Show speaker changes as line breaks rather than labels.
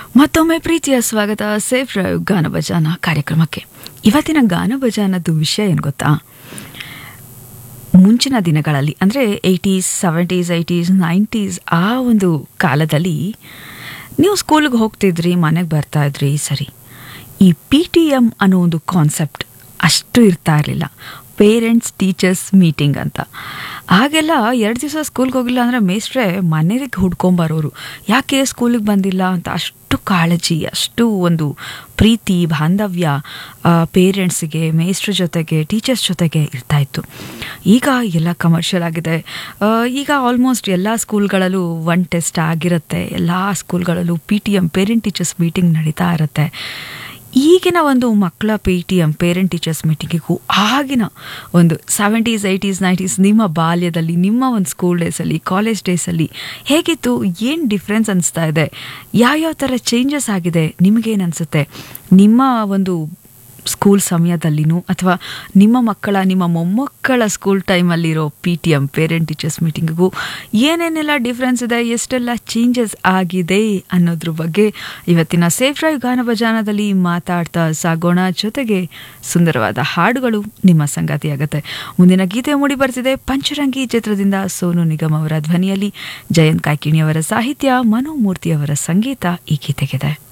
ಮತ್ತೊಮ್ಮೆ ಪ್ರೀತಿಯ ಸ್ವಾಗತ ಸೇಫ್ ಡ್ರೈವ್ ಗಾನ ಭಜಾನ ಕಾರ್ಯಕ್ರಮಕ್ಕೆ ಇವತ್ತಿನ ಗಾನ ಭಜಾನದ್ದು ವಿಷಯ ಏನು ಗೊತ್ತಾ ಮುಂಚಿನ ದಿನಗಳಲ್ಲಿ ಅಂದರೆ ಏಯ್ಟೀಸ್ ಸೆವೆಂಟೀಸ್ ಏಯ್ಟೀಸ್ ನೈಂಟೀಸ್ ಆ ಒಂದು ಕಾಲದಲ್ಲಿ ನೀವು ಸ್ಕೂಲ್ಗೆ ಹೋಗ್ತಿದ್ರಿ ಮನೆಗೆ ಬರ್ತಾ ಇದ್ರಿ ಸರಿ ಈ ಪಿ ಟಿ ಎಮ್ ಅನ್ನೋ ಒಂದು ಕಾನ್ಸೆಪ್ಟ್ ಅಷ್ಟು ಇರ್ತಾ ಇರಲಿಲ್ಲ ಪೇರೆಂಟ್ಸ್ ಟೀಚರ್ಸ್ ಮೀಟಿಂಗ್ ಅಂತ ಆಗೆಲ್ಲ ಎರಡು ದಿವಸ ಸ್ಕೂಲ್ಗೆ ಹೋಗಿಲ್ಲ ಅಂದರೆ ಮೇಸ್ಟ್ರೆ ಮನೆಗೆ ಹುಡ್ಕೊಂಬರೋರು ಯಾಕೆ ಸ್ಕೂಲಿಗೆ ಬಂದಿಲ್ಲ ಅಂತ ಅಷ್ಟು ಕಾಳಜಿ ಅಷ್ಟು ಒಂದು ಪ್ರೀತಿ ಬಾಂಧವ್ಯ ಪೇರೆಂಟ್ಸಿಗೆ ಮೇಸ್ಟ್ರ ಜೊತೆಗೆ ಟೀಚರ್ಸ್ ಜೊತೆಗೆ ಇರ್ತಾ ಇತ್ತು ಈಗ ಎಲ್ಲ ಕಮರ್ಷಿಯಲ್ ಆಗಿದೆ ಆ, ಈಗ ಆಲ್ಮೋಸ್ಟ್ ಎಲ್ಲ ಸ್ಕೂಲ್ಗಳಲ್ಲೂ ಒನ್ ಟೆಸ್ಟ್ ಆಗಿರುತ್ತೆ ಎಲ್ಲ ಸ್ಕೂಲ್ಗಳಲ್ಲೂ P T M parent teachers meeting ನಡೀತಾ ಇರುತ್ತೆ ಈಗಿನ ಒಂದು ಮಕ್ಕಳ P T M parent teachers ಮೀಟಿಂಗಿಗೂ ಆಗಿನ ಒಂದು ಸೆವೆಂಟೀಸ್ ಏಯ್ಟೀಸ್ ನೈಂಟೀಸ್ ನಿಮ್ಮ ಬಾಲ್ಯದಲ್ಲಿ ನಿಮ್ಮ ಒಂದು ಸ್ಕೂಲ್ ಡೇಸಲ್ಲಿ ಕಾಲೇಜ್ ಡೇಸಲ್ಲಿ ಹೇಗಿತ್ತು ಏನು ಡಿಫ್ರೆನ್ಸ್ ಅನಿಸ್ತಾ ಇದೆ ಯಾವ್ಯಾವ ಥರ ಚೇಂಜಸ್ ಆಗಿದೆ ನಿಮಗೇನು ಅನಿಸುತ್ತೆ ನಿಮ್ಮ ಒಂದು ಸ್ಕೂಲ್ ಸಮಯದಲ್ಲಿನೂ ಅಥವಾ ನಿಮ್ಮ ಮಕ್ಕಳ ನಿಮ್ಮ ಮೊಮ್ಮಕ್ಕಳ ಸ್ಕೂಲ್ ಟೈಮಲ್ಲಿರೋ P T M parent teachers ಮೀಟಿಂಗಿಗೂ ಏನೇನೆಲ್ಲ ಡಿಫ್ರೆನ್ಸ್ ಇದೆ ಎಷ್ಟೆಲ್ಲ ಚೇಂಜಸ್ ಆಗಿದೆ ಅನ್ನೋದ್ರ ಬಗ್ಗೆ ಇವತ್ತಿನ ಸೇಫ್ ಡ್ರೈವ್ ಗಾನ ಭಜಾನದಲ್ಲಿ ಮಾತಾಡ್ತಾ ಸಾಗೋಣ ಜೊತೆಗೆ ಸುಂದರವಾದ ಹಾಡುಗಳು ನಿಮ್ಮ ಸಂಗಾತಿಯಾಗತ್ತೆ ಮುಂದಿನ ಗೀತೆ ಮೂಡಿ ಬರ್ತಿದೆ ಪಂಚರಂಗಿ ಚಿತ್ರದಿಂದ ಸೋನು ನಿಗಮ್ ಅವರ ಧ್ವನಿಯಲ್ಲಿ ಜಯಂತ್ ಕಾಯ್ಕಿಣಿಯವರ ಸಾಹಿತ್ಯ ಮನೋಮೂರ್ತಿಯವರ ಸಂಗೀತ ಈ ಗೀತೆಗಿದೆ